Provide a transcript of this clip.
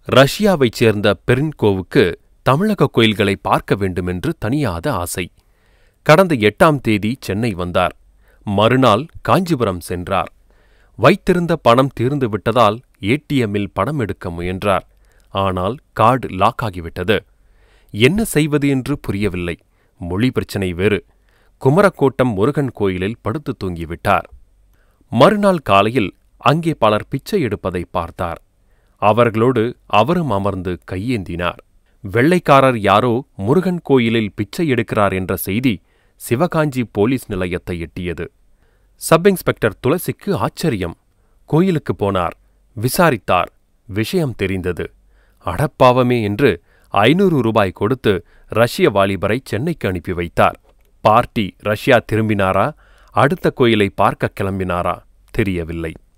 ரஷ்யாவைச் சேர்ந்த பெரின்கோவுக்கு தமிழக கோயில்களை பார்க்க வேண்டுமென்று தனியாத ஆசை கடந்த எட்டாம் தேதி சென்னை வந்தார் மறுநாள் காஞ்சிபுரம் சென்றார் வைத்திருந்த பணம் தீர்ந்து விட்டதால் ஏடிஎம்மில் பணம் எடுக்க முயன்றார் ஆனால் கார்டு லாக் ஆகிவிட்டது என்ன செய்வது என்று புரியவில்லை மொழி பிரச்சனை வேறு குமரக்கோட்டம் முருகன் கோயிலில் படுத்து தூங்கிவிட்டார் மறுநாள் காலையில் அங்கே பலர் பிச்சை எடுப்பதை பார்த்தார் அவர்களோடு அவரும் அமர்ந்து கையேந்தினார் வெள்ளைக்காரர் யாரோ முருகன் கோயிலில் பிச்சை எடுக்கிறார் என்ற செய்தி சிவகாஞ்சி போலீஸ் நிலையத்தை எட்டியது சப் இன்ஸ்பெக்டர் துளசிக்கு ஆச்சரியம் கோயிலுக்கு போனார் விசாரித்தார் விஷயம் தெரிந்தது அடப்பாவமே என்று ஐநூறு ரூபாய் கொடுத்து ரஷ்ய வாலிபரை சென்னைக்கு அனுப்பி வைத்தார் பார்ட்டி ரஷ்யா திரும்பினாரா அடுத்த கோயிலை பார்க்க கிளம்பினாரா தெரியவில்லை